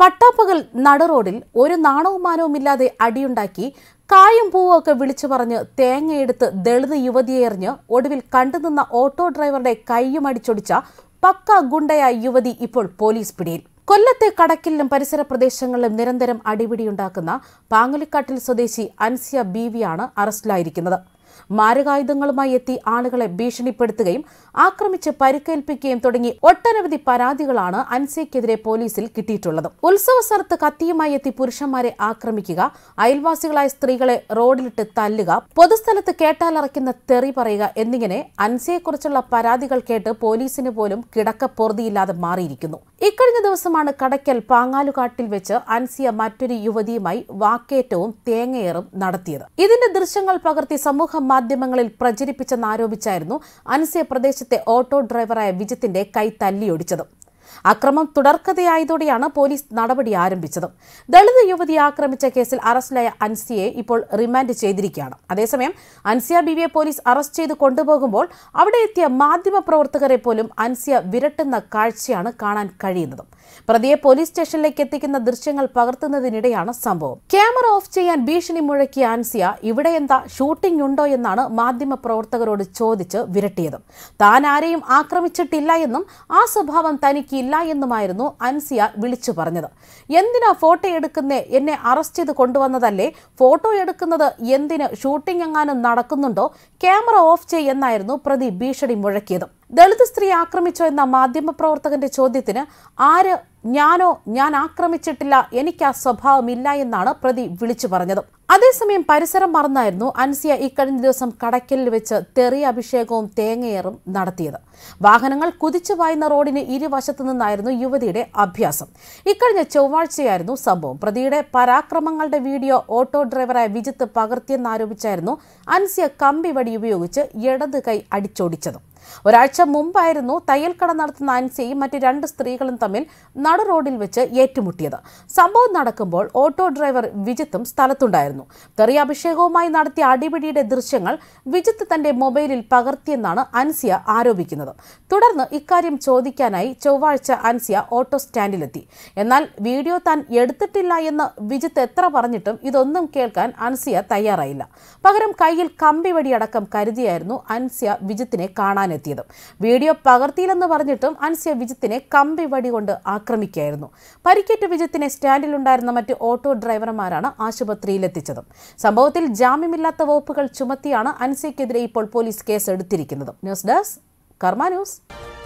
പട്ടാപ്പകൽ നടുറോഡിൽ ഒരു നാണവും മാനവുമില്ലാതെ അടിയുണ്ടാക്കി കായും പൂവും ഒക്കെ വിളിച്ചു പറഞ്ഞ് തേങ്ങയെടുത്ത് ദളിത് യുവതിയെ എറിഞ്ഞ് ഒടുവിൽ കണ്ടുനിന്ന ഓട്ടോ ഡ്രൈവറുടെ കൈയും അടിച്ചൊടിച്ച പക്ക ഗുണ്ടയായ യുവതി ഇപ്പോൾ പോലീസ് പിടിയിൽ കൊല്ലത്തെ കടക്കിലും പരിസര പ്രദേശങ്ങളിലും നിരന്തരം അടിപിടിയുണ്ടാക്കുന്ന പാങ്ങലിക്കാട്ടിൽ സ്വദേശി അൻസിയ ബീവിയാണ് അറസ്റ്റിലായിരിക്കുന്നത് മാരകായുധങ്ങളുമായി എത്തി ആളുകളെ ഭീഷണിപ്പെടുത്തുകയും ആക്രമിച്ച് പരിക്കേൽപ്പിക്കുകയും തുടങ്ങി ഒട്ടനവധി പരാതികളാണ് അൻസിയക്കെതിരെ പോലീസിൽ കിട്ടിയിട്ടുള്ളത് ഉത്സവ സ്ഥലത്ത് കത്തിയുമായി എത്തി പുരുഷന്മാരെ ആക്രമിക്കുക അയൽവാസികളായ സ്ത്രീകളെ റോഡിലിട്ട് തല്ലുക പൊതുസ്ഥലത്ത് കേട്ടാലറയ്ക്കുന്ന തെറി പറയുക എന്നിങ്ങനെ അൻസിയെക്കുറിച്ചുള്ള പരാതികൾ കേട്ട് പോലീസിന് പോലും കിടക്ക പൊറുതിയില്ലാതെ മാറിയിരിക്കുന്നു ഇക്കഴിഞ്ഞ ദിവസമാണ് കടയ്ക്കൽ പാങ്ങാലുകാട്ടിൽ വെച്ച് അൻസിയ മറ്റൊരു യുവതിയുമായി വാക്കേറ്റവും തേങ്ങയേറും നടത്തിയത് ഇതിന്റെ ദൃശ്യങ്ങൾ പകർത്തി സമൂഹ മാധ്യമങ്ങളിൽ പ്രചരിപ്പിച്ചെന്നാരോപിച്ചായിരുന്നു അൻസിയ പ്രദേശത്തെ ഓട്ടോ ഡ്രൈവറായ വിജിത്തിന്റെ കൈ തല്ലിയൊടിച്ചത് അക്രമം തുടർക്കഥയായതോടെയാണ് പോലീസ് നടപടി ആരംഭിച്ചത് ദളിത് യുവതിയെ ആക്രമിച്ച കേസിൽ അറസ്റ്റിലായ അൻസിയെ ഇപ്പോൾ റിമാൻഡ് ചെയ്തിരിക്കുകയാണ് അതേസമയം അൻസിയ ബിവിയെ പോലീസ് അറസ്റ്റ് ചെയ്ത് കൊണ്ടുപോകുമ്പോൾ അവിടെ എത്തിയ മാധ്യമപ്രവർത്തകരെ പോലും അൻസിയ വിരട്ടുന്ന കാഴ്ചയാണ് കാണാൻ കഴിയുന്നത് പ്രതിയെ പോലീസ് സ്റ്റേഷനിലേക്ക് എത്തിക്കുന്ന ദൃശ്യങ്ങൾ പകർത്തുന്നതിനിടെയാണ് സംഭവം ക്യാമറ ഓഫ് ചെയ്യാൻ ഭീഷണി മുഴക്കിയ അൻസിയ ഇവിടെ എന്താ ഷൂട്ടിംഗ് ഉണ്ടോ എന്നാണ് മാധ്യമപ്രവർത്തകരോട് ചോദിച്ച് വിരട്ടിയത് താൻ ആരെയും ആക്രമിച്ചിട്ടില്ല എന്നും ആ സ്വഭാവം തനിക്ക് ഇല്ല എന്നുമായിരുന്നു അൻസിയ വിളിച്ചു പറഞ്ഞത് എന്തിനാ ഫോട്ടോ എടുക്കുന്നേ എന്നെ അറസ്റ്റ് ചെയ്ത് കൊണ്ടുവന്നതല്ലേ ഫോട്ടോ എടുക്കുന്നത് എന്തിന് ഷൂട്ടിംഗ് എങ്ങാനും നടക്കുന്നുണ്ടോ ക്യാമറ ഓഫ് ചെയ്യുന്നായിരുന്നു പ്രതി ഭീഷണി മുഴക്കിയത് ദളിത് സ്ത്രീ ആക്രമിച്ചോ എന്ന മാധ്യമപ്രവർത്തകന്റെ ചോദ്യത്തിന് ആര് ഞാനോ ഞാൻ ആക്രമിച്ചിട്ടില്ല എനിക്ക് ആ സ്വഭാവമില്ല എന്നാണ് പ്രതി വിളിച്ചു പറഞ്ഞത് അതേസമയം പരിസരം മറന്നായിരുന്നു അൻസിയ ഇക്കഴിഞ്ഞ ദിവസം കടയ്ക്കലിൽ വെച്ച് തെറി അഭിഷേകവും തേങ്ങയേറും നടത്തിയത് വാഹനങ്ങൾ കുതിച്ചു പായുന്ന റോഡിന് ഇരുവശത്തു നിന്നായിരുന്നു യുവതിയുടെ അഭ്യാസം ഇക്കഴിഞ്ഞ ചൊവ്വാഴ്ചയായിരുന്നു സംഭവം പ്രതിയുടെ പരാക്രമങ്ങളുടെ വീഡിയോ ഓട്ടോ ഡ്രൈവറായ വിജിത്ത് പകർത്തിയെന്നാരോപിച്ചായിരുന്നു അൻസിയ കമ്പിവടി ഉപയോഗിച്ച് ഇടത് കൈ അടിച്ചോടിച്ചത് ഒരാഴ്ച മുമ്പായിരുന്നു തയ്യൽക്കട നടത്തുന്ന അൻസിയും മറ്റ് രണ്ട് സ്ത്രീകളും തമ്മിൽ നടു റോഡിൽ വെച്ച് ഏറ്റുമുട്ടിയത് സംഭവം നടക്കുമ്പോൾ ഓട്ടോ ഡ്രൈവർ വിജിത്തും സ്ഥലത്തുണ്ടായിരുന്നു തെറി അഭിഷേകവുമായി നടത്തിയ അടിപിടിയുടെ ദൃശ്യങ്ങൾ വിജിത്ത് തന്റെ മൊബൈലിൽ പകർത്തിയെന്നാണ് അൻസിയ ആരോപിക്കുന്നത് തുടർന്ന് ഇക്കാര്യം ചോദിക്കാനായി ചൊവ്വാഴ്ച അൻസിയ ഓട്ടോ സ്റ്റാൻഡിലെത്തി എന്നാൽ വീഡിയോ താൻ എടുത്തിട്ടില്ല എന്ന് വിജിത്ത് എത്ര പറഞ്ഞിട്ടും ഇതൊന്നും കേൾക്കാൻ അൻസിയ തയ്യാറായില്ല പകരം കയ്യിൽ കമ്പിവടിയടക്കം കരുതിയായിരുന്നു അൻസിയ വിജിത്തിനെ കാണാനെത്തിയത് വീഡിയോ പകർത്തിയില്ലെന്ന് പറഞ്ഞിട്ടും അൻസിയ വിജിത്തിനെ കമ്പിവടി കൊണ്ട് ആക്രമിക്കുകയായിരുന്നു പരിക്കേറ്റ വിജിത്തിനെ സ്റ്റാൻഡിലുണ്ടായിരുന്ന മറ്റ് ഓട്ടോ ഡ്രൈവർമാരാണ് ആശുപത്രിയിലെത്തിച്ചത് സംഭവത്തിൽ ജാമ്യമില്ലാത്ത വകുപ്പുകൾ ചുമത്തിയാണ് അൻസിയക്കെതിരെ ഇപ്പോൾ പോലീസ് കേസ് എടുത്തിരിക്കുന്നത് ന്യൂസ് ഡെസ്ക് കർമ്മ ന്യൂസ്